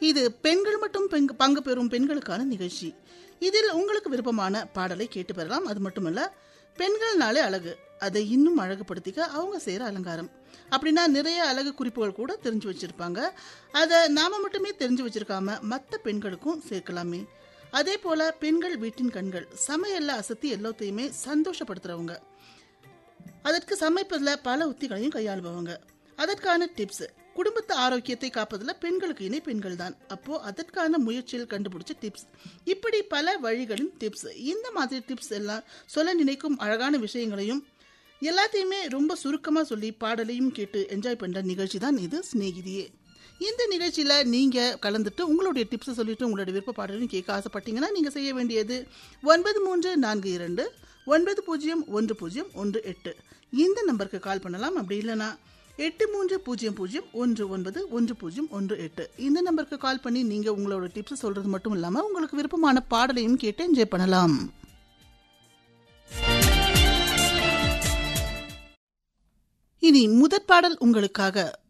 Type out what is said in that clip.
இது பெண்கள் மட்டும் பெண்- பங்கு பெறும் பெண்களுக்கான நிகழ்ச்சி இதில் உங்களுக்கு விருப்பமான பாடலை கேட்டு பெறலாம் அது மட்டுமல்ல பெண்கள்னாலே அழகு அதை இன்னும் அழகுபடுத்திக்க அவங்க செய்கிற அலங்காரம் அப்படின்னா நிறைய அழகு குறிப்புகள் கூட தெரிஞ்சு வச்சிருப்பாங்க அதை நாம மட்டுமே தெரிஞ்சு வச்சிருக்காம மற்ற பெண்களுக்கும் சேர்க்கலாமே அதே போல பெண்கள் வீட்டின் கண்கள் சமையல்ல அசத்தி எல்லாத்தையுமே சந்தோஷப்படுத்துறவங்க அதற்கு சமைப்பதில் பல உத்திகளையும் கையாளுபவங்க அதற்கான டிப்ஸ் குடும்பத்து ஆரோக்கியத்தை காப்பதில் பெண்களுக்கு இணை பெண்கள் தான் அப்போ அதற்கான முயற்சியில் கண்டுபிடிச்ச டிப்ஸ் இப்படி பல வழிகளின் டிப்ஸ் இந்த மாதிரி டிப்ஸ் எல்லாம் சொல்ல நினைக்கும் அழகான விஷயங்களையும் எல்லாத்தையுமே ரொம்ப சுருக்கமா சொல்லி பாடலையும் கேட்டு என்ஜாய் பண்ற நிகழ்ச்சி தான் இது சிநேகிதியே இந்த நிகழ்ச்சியில நீங்க கலந்துட்டு உங்களுடைய டிப்ஸ் சொல்லிட்டு உங்களுடைய விருப்ப பாடலையும் கேட்க ஆசைப்பட்டீங்கன்னா நீங்க செய்ய வேண்டியது ஒன்பது மூன்று நான்கு இரண்டு ஒன்பது பூஜ்ஜியம் ஒன்று பூஜ்ஜியம் ஒன்று எட்டு இந்த நம்பருக்கு கால் பண்ணலாம் அப்படி இல்லைன்னா எட்டு மூன்று பூஜ்ஜியம் பூஜ்ஜியம் ஒன்று ஒன்பது ஒன்று பூஜ்ஜியம் ஒன்று எட்டு இந்த நம்பருக்கு கால் பண்ணி நீங்க உங்களோட டிப்ஸ் சொல்றது மட்டும் இல்லாம உங்களுக்கு விருப்பமான பாடலையும் கேட்டு என்ஜாய் பண்ணலாம் இனி முதற் பாடல் உங்களுக்காக